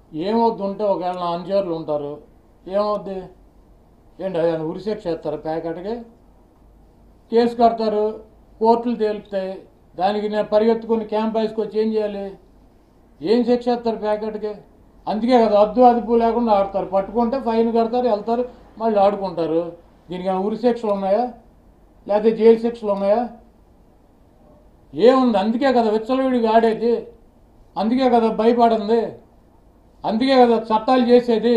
ఏమవుద్ది ఉంటే ఒకవేళ నా అనుచరులు ఉంటారు ఏమవుద్ది ఏంటి ఆయన ఉరిశిక్ష చేస్తారు ప్యాకెట్కి కేసు కడతారు కోర్టులు తేలుపుతాయి దానికి నేను పరిగెత్తుకుని క్యాంప్ హౌస్కి వచ్చి ఏం చేయాలి ఏం శిక్ష చేస్తారు ప్యాకెట్కి అందుకే కదా అద్దు అదుపు లేకుండా ఆడతారు పట్టుకుంటే ఫైన్ కడతారు వెళ్తారు మళ్ళీ ఆడుకుంటారు దీనికి ఏమైనా ఉరి శిక్షలు ఉన్నాయా లేకపోతే జైలు శిక్షలు ఉన్నాయా ఏముంది అందుకే కదా విచ్చలవిడిగా ఆడేది అందుకే కదా భయపడింది అందుకే కదా చట్టాలు చేసేది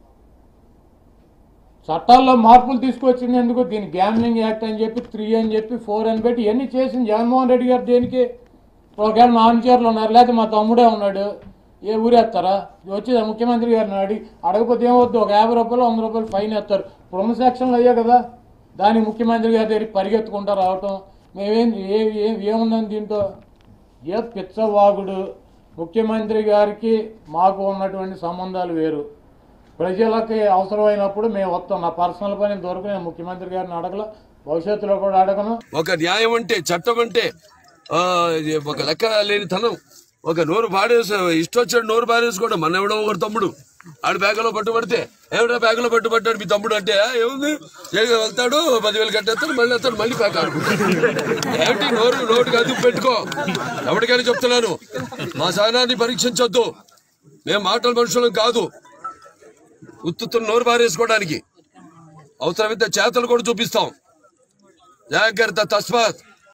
చట్టాల్లో మార్పులు తీసుకొచ్చింది ఎందుకు దీని గ్యామ్లింగ్ యాక్ట్ అని చెప్పి త్రీ అని చెప్పి ఫోర్ అని పెట్టి ఇవన్నీ చేసింది జగన్మోహన్ రెడ్డి గారు దేనికి ఒకవేళ నా అనుచరులు ఉన్నారు లేకపోతే మా తమ్ముడే ఉన్నాడు ఏ ఊరేస్తారా వచ్చి ముఖ్యమంత్రి గారిని అడిగి అడగకపోతే ఏమవుద్దు ఒక యాభై రూపాయలు వంద రూపాయలు ఫైన్ వేస్తారు ప్రొమ సెక్షన్లు అయ్యా కదా దానికి ముఖ్యమంత్రి గారి దగ్గరికి పరిగెత్తుకుంటా రావటం మేమేం ఏ ఏ- ఏముందని దీంతో ఏ పిచ్చవాగుడు ముఖ్యమంత్రి గారికి మాకు ఉన్నటువంటి సంబంధాలు వేరు ప్రజలకి అవసరమైనప్పుడు మేము వస్తాం నా పర్సనల్ పని దొరకు నేను ముఖ్యమంత్రి గారిని అడగల భవిష్యత్తులో కూడా అడగను ఒక న్యాయం అంటే చట్టం అంటే ఆ, ఇది ఒక లెక్క లేని తనం ఒక నోరు పాడేసి ఇష్టొచ్చాడు నోరు పాడేసి కూడా మన ఎవడో ఒకటి తమ్ముడు ఆడు బ్యాగులో పట్టుబడితే ఏమిటో బ్యాగులో పట్టుబట్టాడు మీ తమ్ముడు అంటే "ఆ, ఏముంది జైలుకి వెళ్తాడు పదివేలు కట్టేస్తాడు మళ్ళీ వస్తాడు మళ్ళీ ప్యాక్ ఆడుకుంటాడు ఏమిటి నోరు నోటికి అదుపు పెట్టుకో ఎవరికైనా చెప్తున్నాను మా సహనాన్ని పరీక్షించొద్దు మేము మాటల మనుషులం కాదు ఉత్తుత్తులు నోరు పారేసుకోవడానికి అవసరమైతే చేతలు కూడా చూపిస్తాం జాగ్రత్త తస్మాత్